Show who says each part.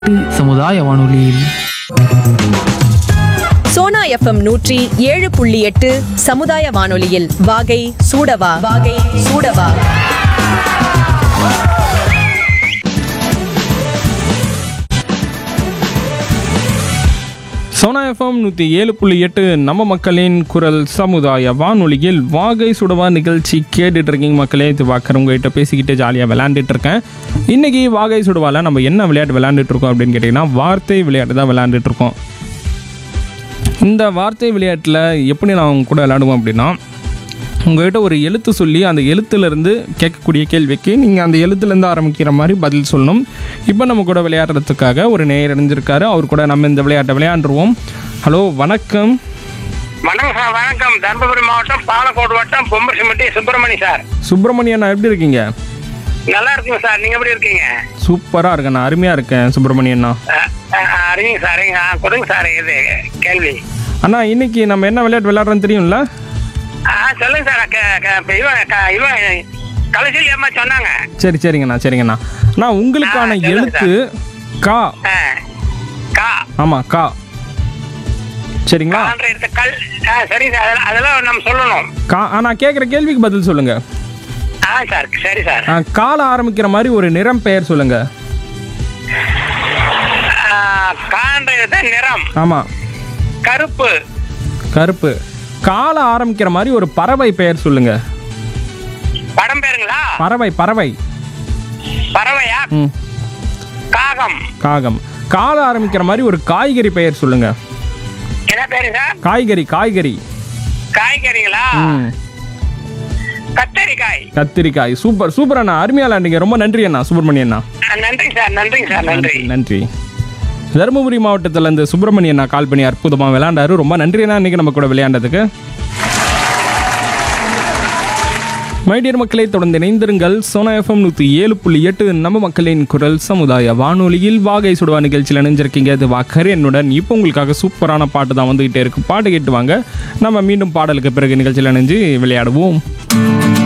Speaker 1: சமுதாய வானொலியில்
Speaker 2: சோனா எஃப்எம் நூற்றி ஏழு புள்ளி எட்டு சமுதாய வானொலியில் வாகை சூடவா வாகை சூடவா
Speaker 3: சோனா எஃப்எம் நூற்றி ஏழு புள்ளி எட்டு நம்ம மக்களின் குரல் சமுதாய வானொலியில் வாகை சுடவா நிகழ்ச்சி கேட்டுட்டு இருக்கீங்க மக்களே இது பார்க்குற உங்ககிட்ட பேசிக்கிட்டு ஜாலியாக விளையாண்டுட்டு இருக்கேன் இன்னைக்கு வாகை சுடவால நம்ம என்ன விளையாட்டு விளையாண்டுட்டு இருக்கோம் அப்படின்னு கேட்டிங்கன்னா வார்த்தை விளையாட்டு தான் விளையாண்டுட்டு இருக்கோம் இந்த வார்த்தை விளையாட்டில் எப்படி நான் உங்க கூட விளையாடுவோம் அப்படின்னா உங்கள்கிட்ட ஒரு எழுத்து சொல்லி அந்த எழுத்துலேருந்து கேட்கக்கூடிய கேள்விக்கு நீங்கள் அந்த எழுத்துலேருந்து ஆரம்பிக்கிற மாதிரி பதில் சொல்லணும் இப்போ நம்ம கூட விளையாடுறதுக்காக ஒரு நேயர் இணைஞ்சிருக்காரு அவர் கூட நம்ம இந்த விளையாட்டை விளையாண்டுருவோம் ஹலோ வணக்கம்
Speaker 4: வணக்கம் சார் வணக்கம் தர்மபுரி மாவட்டம் பாலக்கோடு வட்டம் பொம்பரசிமட்டி சுப்பிரமணி சார்
Speaker 3: சுப்பிரமணியன் எப்படி இருக்கீங்க
Speaker 4: நல்லா இருக்குங்க சார் நீங்க எப்படி இருக்கீங்க
Speaker 3: சூப்பராக இருக்கேன் நான் அருமையாக இருக்கேன் சுப்பிரமணியண்ணா
Speaker 4: அஹ், அஹ், அறிவிங்க சார் அறிவிங்க. ஆ, கொடுங்க சார் இது கேள்வி
Speaker 3: அண்ணா இன்னைக்கு நம்ம என்ன விளையாட்டு விளையாடுறோன்னு தெரியும்ல
Speaker 4: ஆ சொல்லுங்க சார் க- க- இப்ப இவன் க- இவன் கடைசியில் ஏமா சொன்னாங்க
Speaker 3: சரி சரிங்கண்ணா சரிங்கண்ணா அண்ணா உங்களுக்கான
Speaker 4: ஆ, சொல்லுங்க
Speaker 3: எழுத்து கா
Speaker 4: ஆ, கா
Speaker 3: ஆமாம் கா சரிங்களா
Speaker 4: கான்ற எடுத்த கல் ஆ சரிங்க சார் அதெல்லாம் அதெல்லாம் நம்ம சொல்லணும்
Speaker 3: கா ஆ, நான் கேட்குற கேள்விக்கு பதில் சொல்லுங்க
Speaker 4: ஆ சார் சரி சார்
Speaker 3: ஆ, கால ஆரம்பிக்கிற மாதிரி ஒரு நிறம் பெயர் சொல்லுங்க
Speaker 4: ஆ, கான்ற எடுத்த நிறம்
Speaker 3: ஆமாம்
Speaker 4: கருப்பு
Speaker 3: கருப்பு கால ஆரம்பிக்கிற மாதிரி ஒரு பறவை பெயர் சொல்லுங்க
Speaker 4: படம் பேருங்களா
Speaker 3: பறவை பறவை
Speaker 4: பறவையா
Speaker 3: ம்
Speaker 4: காகம்
Speaker 3: காகம் கால ஆரம்பிக்கிற மாதிரி ஒரு காய்கறி பெயர் சொல்லுங்க
Speaker 4: என்ன பேரு சார்
Speaker 3: காய்கறி காய்கறி
Speaker 4: காய்கறிங்களா
Speaker 3: ம்
Speaker 4: கத்தரிக்காய்
Speaker 3: கத்திரிக்காய் சூப்பர் சூப்பர் அண்ணா அருமையா விளையாண்டீங்க ரொம்ப நன்றி அண்ணா சுப்பிரமணிய அண்ணா
Speaker 4: ஆ, நன்றிங்க சார் நன்றிங்க சார் நன்றி
Speaker 3: நன்றி தருமபுரி மாவட்டத்தில் இருந்து சுப்பிரமணியன் அண்ணா கால் பண்ணி அற்புதமாக விளையாண்டாரு ரொம்ப நன்றி அண்ணா இன்னைக்கு நம்ம கூட விளையாண்டதுக்கு மைடியர் மக்களை தொடர்ந்து இணைந்திருங்கள் சோனா எஃப்எம் நூற்றி ஏழு புள்ளி எட்டு நம்ம மக்களின் குரல் சமுதாய வானொலியில் வாகை சுடுவா நிகழ்ச்சியில் இணைஞ்சிருக்கீங்க அது வாக்கர் என்னுடன் இப்போ உங்களுக்காக சூப்பரான பாட்டு தான் வந்துகிட்டே இருக்கு பாட்டு கேட்டு வாங்க நம்ம மீண்டும் பாடலுக்கு பிறகு நிகழ்ச்சியில் இணைஞ்சு விளையாடுவோம்